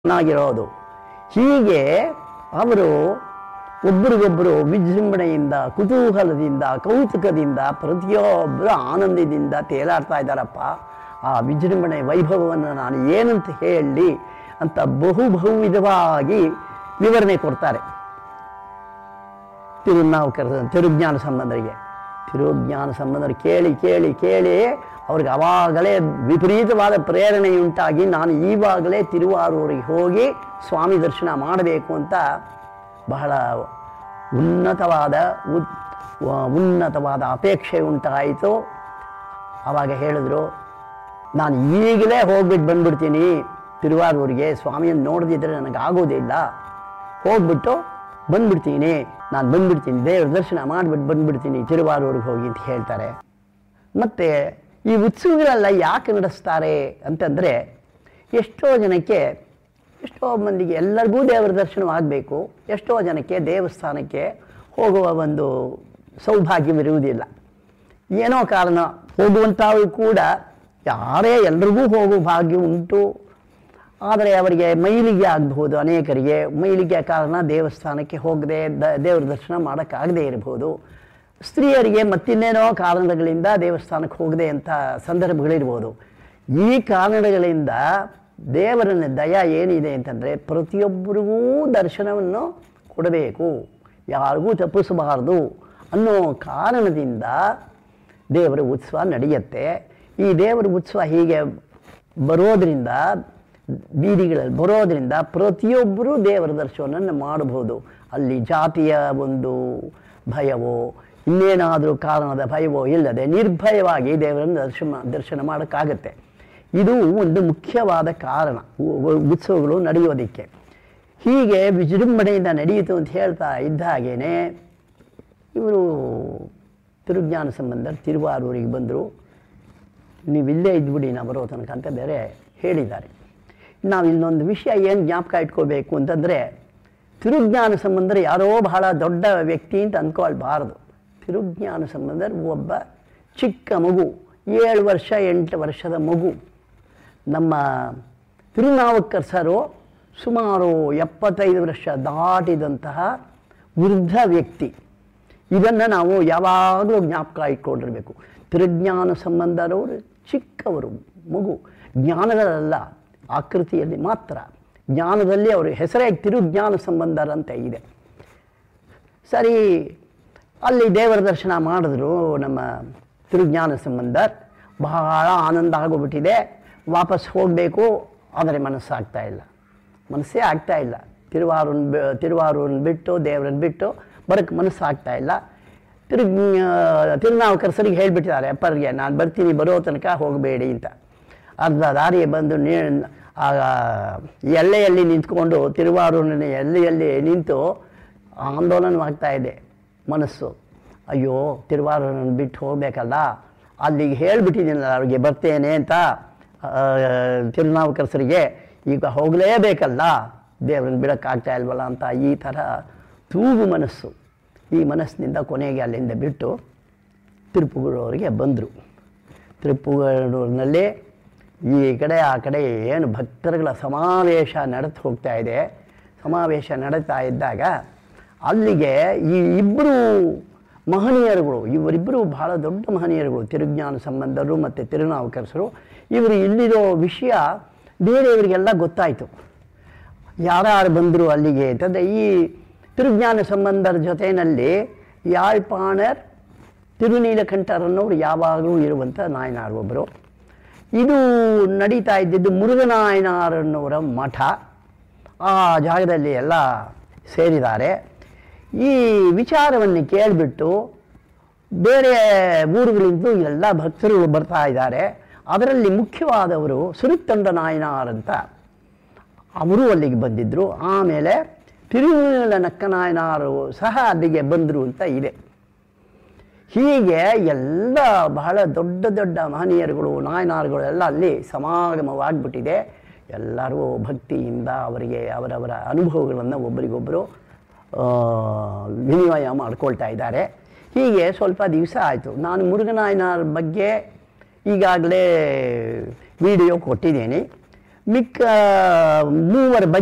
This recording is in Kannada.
ಚೆನ್ನಾಗಿರೋದು ಹೀಗೆ ಅವರು ಒಬ್ಬರಿಗೊಬ್ಬರು ವಿಜೃಂಭಣೆಯಿಂದ ಕುತೂಹಲದಿಂದ ಕೌತುಕದಿಂದ ಪ್ರತಿಯೊಬ್ಬರು ಆನಂದದಿಂದ ತೇಲಾಡ್ತಾ ಇದ್ದಾರಪ್ಪ ಆ ವಿಜೃಂಭಣೆ ವೈಭವವನ್ನು ನಾನು ಏನಂತ ಹೇಳಿ ಅಂತ ಬಹು ಬಹು ವಿಧವಾಗಿ ವಿವರಣೆ ಕೊಡ್ತಾರೆ ತಿರುನಾವುಕರ ತಿರುಜ್ಞಾನ ಸಂಬಂಧರಿಗೆ ತಿರುಜ್ಞಾನ ಸಂಬಂಧರು ಕೇಳಿ ಕೇಳಿ ಕೇಳಿ ಅವ್ರಿಗೆ ಅವಾಗಲೇ ವಿಪರೀತವಾದ ಪ್ರೇರಣೆಯುಂಟಾಗಿ ನಾನು ಈವಾಗಲೇ ತಿರುವಾರೂರಿಗೆ ಹೋಗಿ ಸ್ವಾಮಿ ದರ್ಶನ ಮಾಡಬೇಕು ಅಂತ ಬಹಳ ಉನ್ನತವಾದ ಉತ್- ವ- ಉನ್ನತವಾದ ಅಪೇಕ್ಷೆ ಉಂಟಾಯಿತು ಆವಾಗ ಹೇಳಿದ್ರು ನಾನು ಈಗಲೇ ಹೋಗ್ಬಿಟ್ಟು ಬಂದ್ಬಿಡ್ತೀನಿ ತಿರುವಾರೂರಿಗೆ ಸ್ವಾಮಿಯನ್ನು ನೋಡದಿದ್ರೆ ನನಗೆ ಆಗೋದಿಲ್ಲ ಹೋಗ್ಬಿಟ್ಟು ಬಂದ್ಬಿಡ್ತೀನಿ ನಾನು ಬಂದ್ಬಿಡ್ತೀನಿ ದೇವ್ರ ದರ್ಶನ ಮಾಡಿಬಿಟ್ಟು ಬಂದ್ಬಿಡ್ತೀನಿ ತಿರುವಾರೂರಿಗೆ ಹೋಗಿ ಅಂತ ಹೇಳ್ತಾರೆ ಮತ್ತು ಈ ಉತ್ಸವಗಳೆಲ್ಲ ಯಾಕೆ ನಡೆಸ್ತಾರೆ ಅಂತಂದರೆ ಎಷ್ಟೋ ಜನಕ್ಕೆ ಎಷ್ಟೋ ಮಂದಿಗೆ ಎಲ್ಲರಿಗೂ ದೇವರ ದರ್ಶನವಾಗಬೇಕು ಎಷ್ಟೋ ಜನಕ್ಕೆ ದೇವಸ್ಥಾನಕ್ಕೆ ಹೋಗುವ ಒಂದು ಸೌಭಾಗ್ಯವಿರುವುದಿಲ್ಲ ಏನೋ ಕಾರಣ ಹೋಗುವಂಥವು ಕೂಡ ಯಾರೇ ಎಲ್ರಿಗೂ ಹೋಗುವ ಭಾಗ್ಯ ಉಂಟು ಆದರೆ ಅವರಿಗೆ ಮೈಲಿಗೆ ಆಗಬಹುದು ಅನೇಕರಿಗೆ ಮೈಲಿಗೆ ಕಾರಣ ದೇವಸ್ಥಾನಕ್ಕೆ ಹೋಗದೆ ದ ದೇವ್ರ ದರ್ಶನ ಮಾಡೋಕ್ಕಾಗದೇ ಇರಬಹುದು ಸ್ತ್ರೀಯರಿಗೆ ಮತ್ತಿನ್ನೇನೋ ಕಾರಣಗಳಿಂದ ದೇವಸ್ಥಾನಕ್ಕೆ ಹೋಗದೆ ಅಂತ ಸಂದರ್ಭಗಳಿರ್ಬೋದು ಈ ಕಾರಣಗಳಿಂದ ದೇವರನ್ನ ದಯ ಏನಿದೆ ಅಂತಂದರೆ ಪ್ರತಿಯೊಬ್ಬರಿಗೂ ದರ್ಶನವನ್ನು ಕೊಡಬೇಕು ಯಾರಿಗೂ ತಪ್ಪಿಸಬಾರದು ಅನ್ನೋ ಕಾರಣದಿಂದ ದೇವರ ಉತ್ಸವ ನಡೆಯುತ್ತೆ ಈ ದೇವರ ಉತ್ಸವ ಹೀಗೆ ಬರೋದ್ರಿಂದ ಬೀದಿಗಳಲ್ಲಿ ಬರೋದ್ರಿಂದ ಪ್ರತಿಯೊಬ್ಬರೂ ದೇವರ ದರ್ಶನವನ್ನು ಮಾಡಬಹುದು ಅಲ್ಲಿ ಜಾತಿಯ ಒಂದು ಭಯವೋ ಇನ್ನೇನಾದರೂ ಕಾರಣದ ಭಯವೋ ಇಲ್ಲದೆ ನಿರ್ಭಯವಾಗಿ ದೇವರನ್ನು ದರ್ಶನ ದರ್ಶನ ಮಾಡೋಕ್ಕಾಗತ್ತೆ ಇದು ಒಂದು ಮುಖ್ಯವಾದ ಕಾರಣ ಉ- ಉ- ಉತ್ಸವಗಳು ನಡೆಯೋದಕ್ಕೆ ಹೀಗೆ ವಿಜೃಂಭಣೆಯಿಂದ ನಡೆಯಿತು ಅಂತ ಹೇಳ್ತಾ ಇದ್ದ ಹಾಗೇನೆ ಇವರು ತಿರುಜ್ಞಾನ ಸಂಬಂಧ ತಿರುವಾರೂರಿಗೆ ಬಂದರು ನೀವು ಇಲ್ಲೇ ಇದ್ಬಿಡಿ ನಾವು ಬರೋ ತನಕ ಅಂತ ಬೇರೆ ಹೇಳಿದ್ದಾರೆ ನಾವು ಇನ್ನೊಂದು ವಿಷಯ ಏನು ಜ್ಞಾಪಕ ಇಟ್ಕೋಬೇಕು ಅಂತಂದರೆ ತಿರುಜ್ಞಾನ ಸಂಬಂಧರು ಯಾರೋ ಬಹಳ ದೊಡ್ಡ ವ್ಯಕ್ತಿ ಅಂತ ಅಂದ್ಕೊಳ್ಬಾರದು ತಿರುಜ್ಞಾನ ಸಂಬಂಧರು ಒಬ್ಬ ಚಿಕ್ಕ ಮಗು ಏಳು ವರ್ಷ ಎಂಟು ವರ್ಷದ ಮಗು ನಮ್ಮ ತಿರುನಾವಕ್ಕರ್ ಸರು ಸುಮಾರು ಎಪ್ಪತ್ತೈದು ವರ್ಷ ದಾಟಿದಂತಹ ವೃದ್ಧ ವ್ಯಕ್ತಿ ಇದನ್ನು ನಾವು ಯಾವಾಗಲೂ ಜ್ಞಾಪಕ ಇಟ್ಕೊಂಡಿರಬೇಕು ತಿರುಜ್ಞಾನ ಸಂಬಂಧರವರು ಚಿಕ್ಕವರು ಮಗು ಜ್ಞಾನಗಳಲ್ಲ ಆಕೃತಿಯಲ್ಲಿ ಮಾತ್ರ ಜ್ಞಾನದಲ್ಲಿ ಅವರು ಹೆಸರೇ ತಿರುಜ್ಞಾನ ಸಂಬಂಧರಂತೆ ಇದೆ ಸರಿ ಅಲ್ಲಿ ದೇವರ ದರ್ಶನ ಮಾಡಿದ್ರು ನಮ್ಮ ತಿರುಜ್ಞಾನ ಸಂಬಂಧ ಬಹಳ ಆನಂದ ಆಗೋಗ್ಬಿಟ್ಟಿದೆ ವಾಪಸ್ ಹೋಗಬೇಕು ಆದರೆ ಮನಸ್ಸಾಗ್ತಾ ಇಲ್ಲ ಮನಸ್ಸೇ ಆಗ್ತಾ ಇಲ್ಲ ತಿರುವಾರೂನ್ ಬಿ- ತಿರುವಾರೂರನ್ನ ಬಿಟ್ಟು ದೇವರನ್ನ ಬಿಟ್ಟು ಬರೋಕ್ಕೆ ಮನಸ್ಸಾಗ್ತಾ ಇಲ್ಲ ತಿರುಗ್ ತಿರುನಾವುಕರ್ ಸರಿಗೆ ಹೇಳಿಬಿಟ್ಟಿದ್ದಾರೆ ಅಪ್ಪರಿಗೆ ನಾನು ಬರ್ತೀನಿ ಬರೋ ತನಕ ಹೋಗಬೇಡಿ ಅಂತ ಅರ್ಧ ದಾರಿ ಬಂದು ನೀ ಆಗ ಎಲ್ಲೆಯಲ್ಲಿ ನಿಂತ್ಕೊಂಡು ತಿರುವಾರೂರಿನ ಎಲ್ಲೆಯಲ್ಲಿ ನಿಂತು ಆಂದೋಲನವಾಗ್ತಾ ಇದೆ ಮನಸ್ಸು ಅಯ್ಯೋ ತಿರುವಾರೂರನ್ನು ಬಿಟ್ಟು ಹೋಗಬೇಕಲ್ಲ ಅಲ್ಲಿಗೆ ಹೇಳಿಬಿಟ್ಟಿದ್ದೀನಲ್ಲ ಅವ್ರಿಗೆ ಬರ್ತೇನೆ ಅಂತ ಆ, ತಿರುನಾವುಕರಸರಿಗೆ ಈಗ ಹೋಗಲೇಬೇಕಲ್ಲ ದೇವ್ರನ್ನ ಬಿಡೋಕ್ಕಾಗ್ತಾ ಇಲ್ವಲ್ಲ ಅಂತ ಈ ಥರ ತೂಗು ಮನಸ್ಸು ಈ ಮನಸ್ಸಿನಿಂದ ಕೊನೆಗೆ ಅಲ್ಲಿಂದ ಬಿಟ್ಟು ತಿರುಪುಗಳವರಿಗೆ ಬಂದರು ತಿರುಪುಗಳೂರಿನಲ್ಲಿ ಈ ಕಡೆ ಆ ಕಡೆ ಏನು ಭಕ್ತರುಗಳ ಸಮಾವೇಶ ನಡೆದು ಹೋಗ್ತಾ ಇದೆ ಸಮಾವೇಶ ನಡೀತಾ ಇದ್ದಾಗ ಅಲ್ಲಿಗೆ ಈ ಇಬ್ಬರು ಮಹನೀಯರುಗಳು ಇವರಿಬ್ಬರು ಬಹಳ ದೊಡ್ಡ ಮಹನೀಯರುಗಳು ತಿರುಜ್ಞಾನ ಸಂಬಂಧರು ಮತ್ತು ತಿರುನಾವುಕರಸರು ಇವರು ಇಲ್ಲಿರೋ ವಿಷಯ ಬೇರೆಯವರಿಗೆಲ್ಲ ಗೊತ್ತಾಯಿತು ಯಾರ್ಯಾರು ಬಂದರು ಅಲ್ಲಿಗೆ ಅಂತಂದರೆ ಈ ತಿರುಜ್ಞಾನ ಸಂಬಂಧರ ಜೊತೆಯಲ್ಲಿ ಯಾಳ್ಪಾಣರ್ ತಿರುನೀಲಕಂಠರನ್ನವರು ಯಾವಾಗಲೂ ಇರುವಂಥ ನಾಯನಾರ್ ಒಬ್ಬರು ಇದು ನಡೀತಾ ಇದ್ದಿದ್ದು ಮುರುಘನಾಯನಾರನ್ನವರ ಮಠ ಆ ಜಾಗದಲ್ಲಿ ಎಲ್ಲ ಸೇರಿದ್ದಾರೆ ಈ ವಿಚಾರವನ್ನು ಕೇಳಿಬಿಟ್ಟು ಬೇರೆ ಊರುಗಳಿಂದ ಎಲ್ಲ ಭಕ್ತರು ಬರ್ತಾ ಇದ್ದಾರೆ ಅದರಲ್ಲಿ ಮುಖ್ಯವಾದವರು ಸುರುತ್ತಂಡ ನಾಯನಾರ್ ಅಂತ ಅವರು ಅಲ್ಲಿಗೆ ಬಂದಿದ್ದರು ಆಮೇಲೆ ತಿರುಮಲ ನಕ್ಕನಾಯನಾರು ಸಹ ಅಲ್ಲಿಗೆ ಬಂದರು ಅಂತ ಇದೆ ಹೀಗೆ ಎಲ್ಲ ಬಹಳ ದೊಡ್ಡ ದೊಡ್ಡ ಮಹನೀಯರುಗಳು ನಾಯನಾರುಗಳು ಎಲ್ಲ ಅಲ್ಲಿ ಸಮಾಗಮವಾಗಿಬಿಟ್ಟಿದೆ ಎಲ್ಲರೂ ಭಕ್ತಿಯಿಂದ ಅವರಿಗೆ ಅವರವರ ಅನುಭವಗಳನ್ನು ಒಬ್ಬರಿಗೊಬ್ಬರು ಆ, ವಿನಿಮಯ ಮಾಡ್ಕೊಳ್ತಾ ಇದ್ದಾರೆ ಹೀಗೆ ಸ್ವಲ್ಪ ದಿವಸ ಆಯಿತು ನಾನು ಮುರುಘನಾಯನಾರ್ ಬಗ್ಗೆ ಈಗಾಗಲೇ ವಿಡಿಯೋ ಕೊಟ್ಟಿದ್ದೀನಿ ಮಿಕ್ಕ ಮೂವರ ಬಗ್ಗೆ